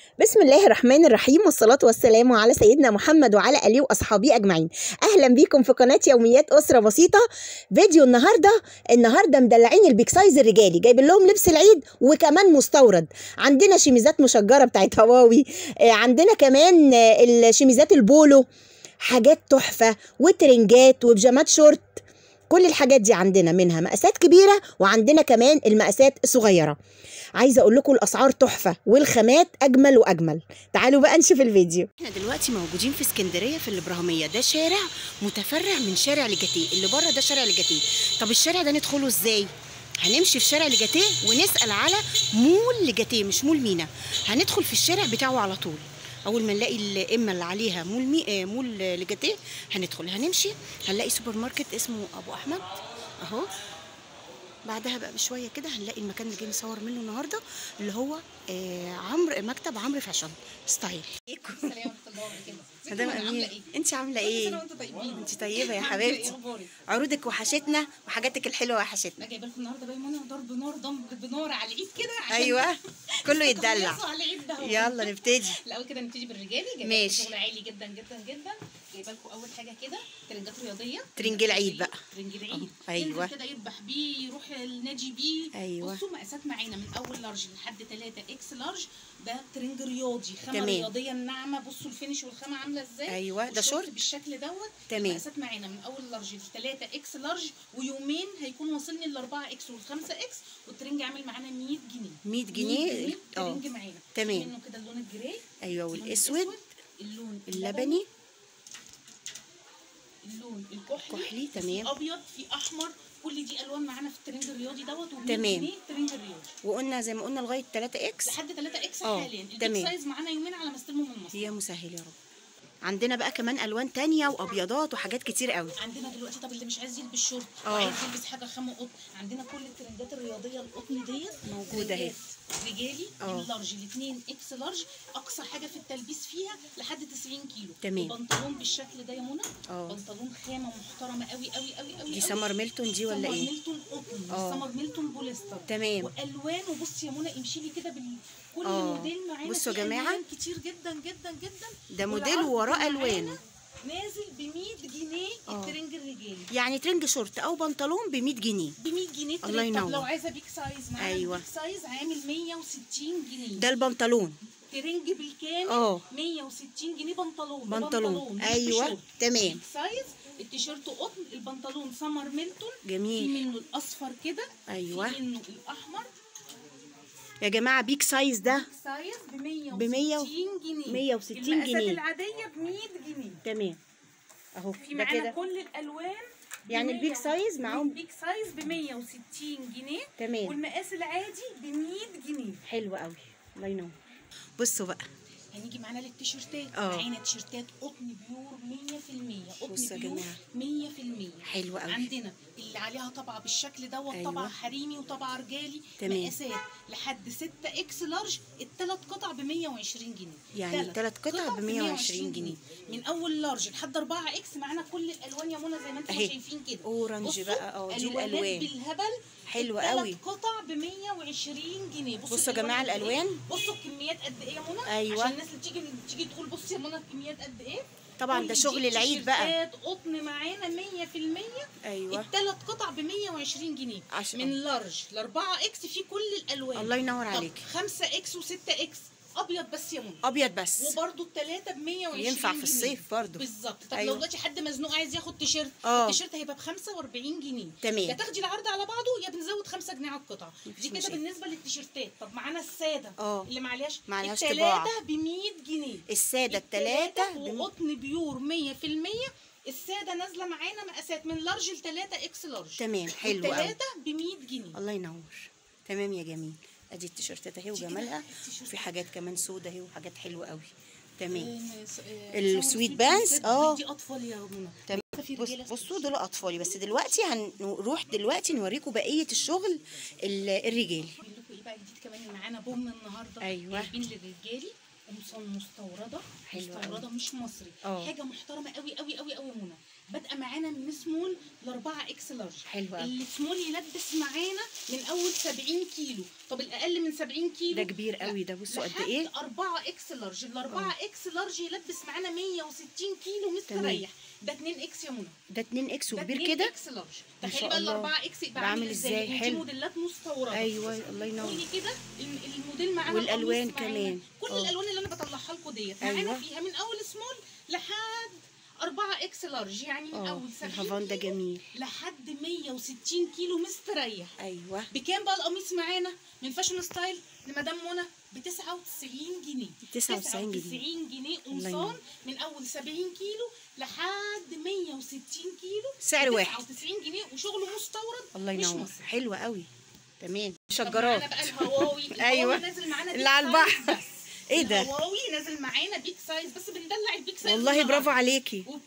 بسم الله الرحمن الرحيم والصلاة والسلام على سيدنا محمد وعلى آله وأصحابه أجمعين أهلا بيكم في قناة يوميات أسرة بسيطة فيديو النهاردة النهاردة مدلعين البيك سايز الرجالي جايبين لهم لبس العيد وكمان مستورد عندنا شميزات مشجرة بتاعت هواوي آه، عندنا كمان آه، الشميزات البولو حاجات تحفة وترنجات وبيجامات شورت كل الحاجات دي عندنا منها مقاسات كبيرة وعندنا كمان المقاسات الصغيرة عايزة أقول لكم الأسعار تحفة والخامات أجمل وأجمل تعالوا بقى نشوف الفيديو احنا دلوقتي موجودين في اسكندريه في الابراهيميه ده شارع متفرع من شارع لجاتيه اللي بره ده شارع لجاتيه طب الشارع ده ندخله ازاي هنمشي في شارع لجاتيه ونسال على مول لجاتيه مش مول مينا هندخل في الشارع بتاعه على طول اول ما نلاقي الامه اللي عليها مول مي... آه، مول لجاتيه هندخل هنمشي هنلاقي سوبر ماركت اسمه ابو احمد اهو بعدها بقى بشويه كده هنلاقي المكان اللي جاي نصور منه النهارده اللي هو آه عمرو مكتب عمرو فاشن ستايل السلام ورحمه الله وبركاته ازيك مدام يا منى؟ عامله امين ايه انت عامله كل ايه سنه وانتم طيبين انت طيبه يا عاملة ايه؟ حبيبتي اخبارك عروضك وحشتنا وحاجاتك الحلوه وحشتنا انا جايبه لكم النهارده بقى منى ضرب نار ضرب بنار على العيد كده عشان ايوه كله يتدلع تخلصوا على العيد ده يلا نبتدي الاول كده نبتدي بالرجالي جايبه ماشي. لكم شغل عالي جدا جدا جدا جايبه لكم اول حاجه كده ترنجات رياضيه ترنج العيد بقى. ترنج العيد أهو. أيوة. ينزل كده يذبح بيه يروح النادي بيه أيوة. بصوا مقاسات معانا من اول لارج لحد 3 اكس لارج ده ترنج رياضي خامه تمام. رياضيه ناعمه بصوا الفينش والخامه عامله ازاي أيوة، ده والشورت شورت. بالشكل دوت تمام. المقاسات معانا من اول لارج ل 3 اكس لارج ويومين هيكون واصلني ل 4 اكس وال 5 اكس والترنج عامل معانا 100 جنيه 100 جنيه 100 اه الترنج معانا تمام. في منه كده اللون الجراي ايوه اللون والاسود اللون اللبني اللون الكحلي كحلي، في تمام. ابيض في احمر كل دي الوان معانا في الترنج الرياضي دوت و تمام. جنيه الترنج الرياضي وقلنا زي ما قلنا لغايه 3 اكس لحد 3 اكس اه، حاليا البيك تمام. سايز معانا يومين على ما استلموا من مصر يا مسهل يا رب عندنا بقى كمان الوان تانية وابيضات وحاجات كتير قوي عندنا دلوقتي طب اللي مش عايز يلبس شورت اه. وعايز يلبس حاجه خامه قطن عندنا كل الترندات الرياضيه القطن ديت موجودة اهي. ترندات رجالي اه. من لارج الاثنين اكس لارج اقصى حاجه في التلبيس فيها لحد 90 كيلو تمام. البنطلون بالشكل ده يا منى اه. بنطلون خامه محترمه قوي قوي قوي قوي دي قوي. سمر ميلتون دي ولا سمر ايه ميلتون قطن مش اه. سمر ميلتون بوليستر تمام. والوان وبصي يا منى امشي لي كده بال كل اه. موديل معانا بصوا يا فيه جماعة. ألوان كتير جدا جدا جدا ده موديل والعرض ووراه معانا ألوان. نازل ب 100 جنيه اه. الترنج الرجالي يعني ترنج شورت او بنطلون ب 100 جنيه ب 100 جنيه الله ترنج. طب ينور. لو عايزه بيك سايز معانا أيوة. البيك سايز عامل 160 جنيه ده البنطلون ترنج بالكامل اه. 160 جنيه بنطلون بنطلون مش ايوه بشورت. تمام بيك سايز التيشيرت قطن البنطلون سمر ميلتون في جميل منه الاصفر كده أيوة. في منه الاحمر يا جماعه بيك سايز ده سايز ب 160 ب 100 جنيه 160 المقاسات جنيه. العاديه ب 100 جنيه تمام اهو في ده معانا كده كل الالوان ب يعني 100 البيك سايز معاهم- البيك سايز ب 160 جنيه تمام. والمقاس العادي ب 100 جنيه حلو قوي الله ينور بصوا بقى هنيجي معانا للتيشيرتات اه. معانا تيشيرتات قطن بيور 100% قطن بصوا يا بيور جماعة. 100% حلو قوي. عندنا اللي عليها طبعه بالشكل دوت أيوة. طبعه حريمي وطبعه رجالي تمام. مقاسات لحد 6 اكس لارج الثلاث قطع ب 120 جنيه يعني تلات التلات قطع ب 120 جنيه. من اول لارج لحد 4 اكس معانا كل الالوان يا منى زي ما انتم أهي. شايفين كده أورنج بصوا، بقى، اه، دي ألوانات الألوان. بالهبل حلوة التلات قوي. قطع ب 120 جنيه بصوا يا الألوان جماعة قد إيه. الألوان. بصوا الكميات قد ايه يا منى أيوة. عشان الناس اللي تيجي تيجي تقول بصي يا منى الكميات قد ايه طبعا كل ده دي شغل العيد بقى. تيشيرتات قطن معانا 100% ايوه الثلاث قطع ب 120 جنيه عشان- من لارج ل 4 اكس في كل الالوان الله ينور طب عليكي. 5 اكس و6 اكس ابيض بس يا منى ابيض بس وبرده الثلاثه ب 120 ينفع في جنيه. الصيف برضو. بالظبط طب أيوة. لو دلوقتي حد مزنوق عايز ياخد تيشيرت اه. التيشيرت هيبقى ب 45 جنيه تمام. يا تاخدي العرض على بعضه يا بنزود 5 جنيه على القطعه مفيش دي كده مشاكل. بالنسبه للتيشيرتات طب معانا الساده اه. اللي معلهاش معلهاش طباعة. الثلاثه ب 100 جنيه الساده الثلاثه ب... وقطن بيور 100% الساده نازله معانا مقاسات من لارج ل 3 اكس لارج تمام حلو قوي الثلاثه ب 100 جنيه الله ينور تمام يا جميل ادي التيشيرتات اهي كده وجمالها التيشيرت. وفي حاجات كمان سودا اهي وحاجات حلوه قوي تمام آه، س- آه، السويت صور بانس، بالذات اه. دي اطفال يا منى تمام في بص رجالة بصوا دول اطفالي بس دلوقتي هنروح دلوقتي نوريكم بقيه الشغل ال- الرجالي بقول لكم ايه بقى جديد كمان معانا بوم النهارده أيوة. جايبين للرجالي قمصان مستورده حلوة مستورده مش مصري اه. حاجه محترمه قوي قوي قوي قوي يا منى بادئه معانا من سمول ل 4 اكس لارج حلوة أوي. السمول يلبس معانا من اول 70 كيلو طب الاقل من 70 كيلو ده كبير قوي ده بصوا قد لحد ايه 4 اكس لارج ال 4 اكس لارج يلبس معانا 160 كيلو مستريح ده 2 اكس يا منى ده 2 اكس ده وكبير 2 كده اكس لارج ما تخيلي شاء بقى ال الله. 4 اكس يبقى بعمل عامل ازاي إزاي؟ ودي حلو. موديلات مستورده ايوه الله ينور قولي كده الم- الموديل معانا والألوان القميص معانا. كمان. كل اه. الالوان اللي انا بطلعها لكم ديت أيوة. معانا فيها من اول سمول لحد 4 اكس لارج يعني من اه اول 70 الهافان ده كيلو جميل لحد 160 كيلو مستريح ايوه بكام بقى القميص معانا من فاشن ستايل لمدام منى ب 99 جنيه 99 جنيه. 99 جنيه الله قمصان ينور. من اول 70 كيلو لحد 160 كيلو سعر واحد. 99 جنيه وشغل مستورد الله مش ينور مصري حلوه قوي تمام طب معانا شجرات بقى الهواوي أيوة. الهواوي نازل معانا اللي بيج على سايز البحر. بس. إيه ده؟ الهواوي نازل معانا بيج سايز بس بندلع البيج سايز والله النهاردة. برافو عليكي وب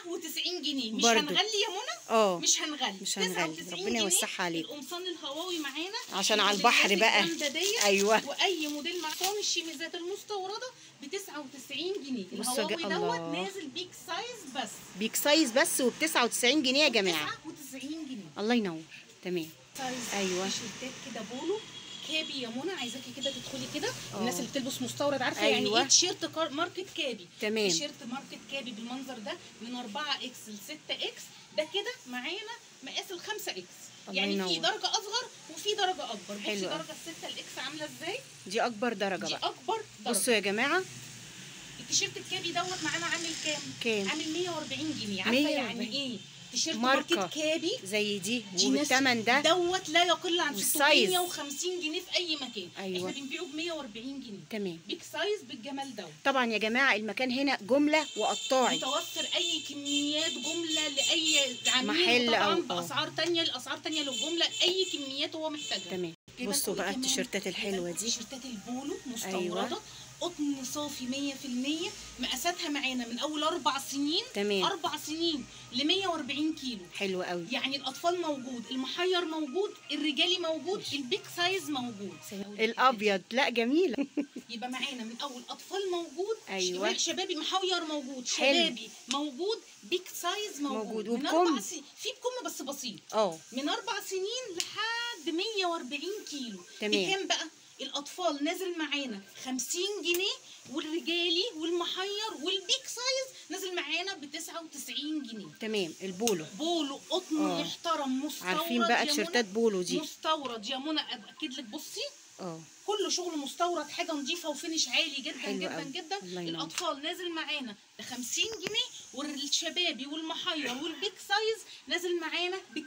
99 جنيه مش برضو. هنغلي يا منى اه مش هنغلي مش هنغلي. 99 ربنا جنيه يوسعها عليكم. القمصان الهواوي معانا عشان على الموديلات البحر بقى. الجامدة ديت. أيوة. واي موديل مع قمصان الشيميزات المستورده ب 99 جنيه بصوا الهواوي يا جا- دوت الله. نازل بيج سايز بس بيك سايز بس وب 99 جنيه يا جماعه 99 جنيه الله ينور تمام سايز أيوة. تيشيرتات كده بولو كابي يا منى عايزاكي كده تدخلي كده اه. الناس اللي بتلبس مستورد عارفه أيوة. يعني ايه تيشيرت كار- ماركت كابي تمام. تيشيرت ماركت كابي بالمنظر ده من 4 اكس ل 6 اكس ده كده معانا مقاس ال 5 اكس الله يعني في ينور. درجه اصغر وفي درجه اكبر بصي حلو أوي. درجه 6 الاكس عامله ازاي دي اكبر درجه دي بقى اكبر درجه بصوا يا جماعه التيشيرت الكابي دوت معانا عامل كام كام؟ عامل 140 جنيه عارفه 140. يعني ايه تيشيرت ماركة. ماركت كابي زي دي دي ناس- وبالثمن ده دوت لا يقل عن والسايز. 650 جنيه في اي مكان أيوة. احنا بنبيعه ب 140 جنيه تمام بيك سايز بالجمال دوت طبعا يا جماعه المكان هنا جمله وقطاعي متوفر اي كميات جمله لاي عميل محل طبعا أو- أو. باسعار تانية الاسعار تانية للجمله اي كميات هو محتاجها تمام جايبة بصوا لكم بقى كمان- التيشيرتات الحلوه جايبة لكم دي تيشيرتات البولو مستورده أيوة. قطن صافي 100% مقاساتها معانا من اول اربع سنين تمام. اربع سنين ل 140 كيلو حلوه قوي يعني الاطفال موجود المحير موجود الرجالي موجود البيك سايز موجود الابيض لا جميله يبقى معانا من اول اطفال موجود أيوة. شباب- شبابي محير موجود حلو. شبابي موجود بيك سايز موجود, موجود. من وبكم؟ اربع سنين في بكم بس بسيط اه من اربع سنين لحد 140 كيلو تمام. بكام بقى الاطفال نازل معانا 50 جنيه والرجالي والمحير والبيك سايز نازل معانا ب 99 جنيه تمام البولو بولو قطن آه. محترم مستورد عارفين بقى يا منى. تيشيرتات بولو دي مستورد يا منى اكد لك بصي اه كله شغل مستورد حاجه نظيفه وفينش عالي جدا حلو جدا أوي. جدا الله ينور. الاطفال نازل معانا ب 50 جنيه والشبابي والمحير والبيك سايز نازل معانا ب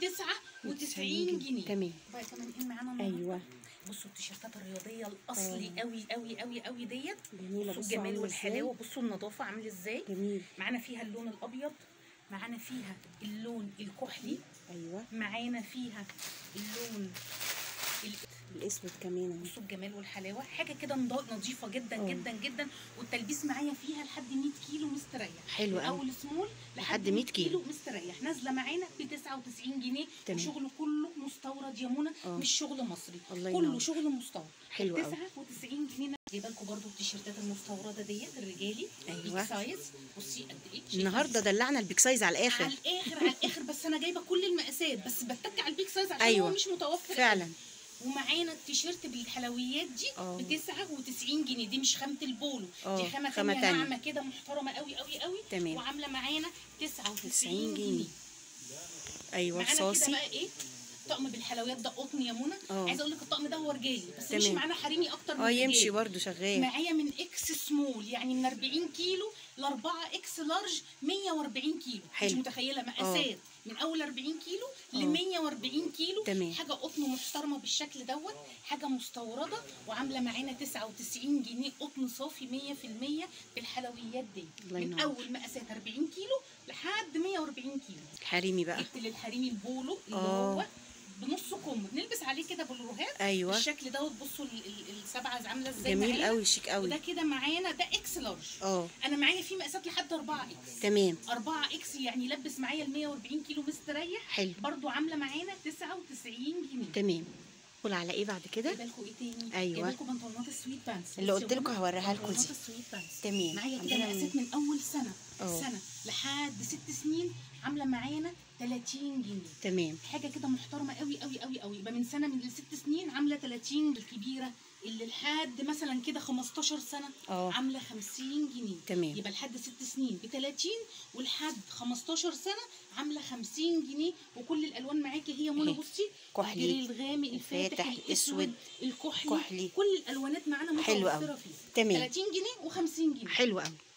99 جنيه تمام بقى كمان ايه معانا النهاردة؟ ايوه بصوا التيشيرتات الرياضيه الاصلي آه. قوي قوي قوي قوي ديت جميله بصوا بصوا الجمال عاملة والحلاوه بصوا النظافه عامل ازاي إزاي. جميل معانا فيها اللون الابيض معانا فيها اللون الكحلي ايوه معانا فيها اللون ال- الاسود كمان أهو. بصوا الجمال والحلاوه حاجه كده نض- نظيفه جدا اه. جدا جدا والتلبيس معايا فيها لحد 100 كيلو مستريح حلو من أوي. اول سمول لحد 100 كيلو. مستريح نازله معانا ب 99 جنيه تمام. وشغله كله مستورد يا منى اه. مش شغل مصري الله كله ينور. شغل مستورد حلو أوي. 99 جنيه جايبه لكم برده التيشيرتات المستورده ديت الرجالي أيوة. بيج سايز بصي قد ايه شايفة النهارده دلعنا البيك سايز على على الاخر الاخر على الاخر بس انا جايبه كل المقاسات بس بتك على البيك سايز عشان أيوة. هو مش متوفر فعلا ومعانا التيشيرت بالحلويات دي اه. ب 99 جنيه دي مش خامه البولو اه، دي خامه خامة تانية تانية. ناعمه كده محترمه قوي قوي قوي تمام. وعامله معانا 99 90 جنيه جنيه. ايوه معانا كده صاصي بقى ايه طقم بالحلويات ده قطن يا منى اه. عايزه اقول لك الطقم ده هو رجالي بس مش تمام. معانا حريمي اكتر من اه يمشي رجالي. برضو شغال معايا من اكس سمول يعني من 40 كيلو ل 4 اكس لارج 140 كيلو حلو. مش متخيله مقاسات من اول 40 كيلو ل اه. 140 كيلو تمام. حاجه قطن محترمه بالشكل دوت حاجه مستورده وعامله معانا 99 جنيه قطن صافي 100% بالحلويات دي الله من ينور. اول مقاسات 40 كيلو لحد 140 كيلو الحريمي بقى جبت للحريمي البولو اللي اه. هو بنص كم بنلبس عليه كده بلوروهات ايوه بالشكل دوت بصوا ال- ال- السبعه عامله ازاي جميل معانا. قوي شيك قوي وده كده معانا ده اكس لارج اه انا معايا فيه مقاسات لحد 4 اكس تمام 4 اكس يعني يلبس معايا ال 140 كيلو مستريح حلو برضو عامله معانا 99 جنيه تمام ندخل على ايه بعد كده جايبه لكم ايه تاني أيوة. جايبه لكم بنطلونات السويت بانس اللي بصي قلت يا لكم جماعة، هوريها لكم بنطلونات دي. السويت بانس تمام. معايا كده عندنا مقاسات من اول سنه أه. سنه لحد ست سنين عامله معانا 30 جنيه تمام حاجه كده محترمه قوي قوي قوي قوي يبقى من سنه من لست سنين عامله 30 الكبيره اللي لحد مثلا كده 15 سنه اه. عامله 50 جنيه تمام. يبقى لحد ست سنين ب 30 ولحد 15 سنه عامله 50 جنيه وكل الالوان معاكي هي منى اهي. بصي كحلي، الجري الغامق الفاتح الفاتح، الاسود الكحلي كحلي. كل الالوانات معانا حلو متوفره أوي. فيه تمام. 30 جنيه و50 جنيه حلو قوي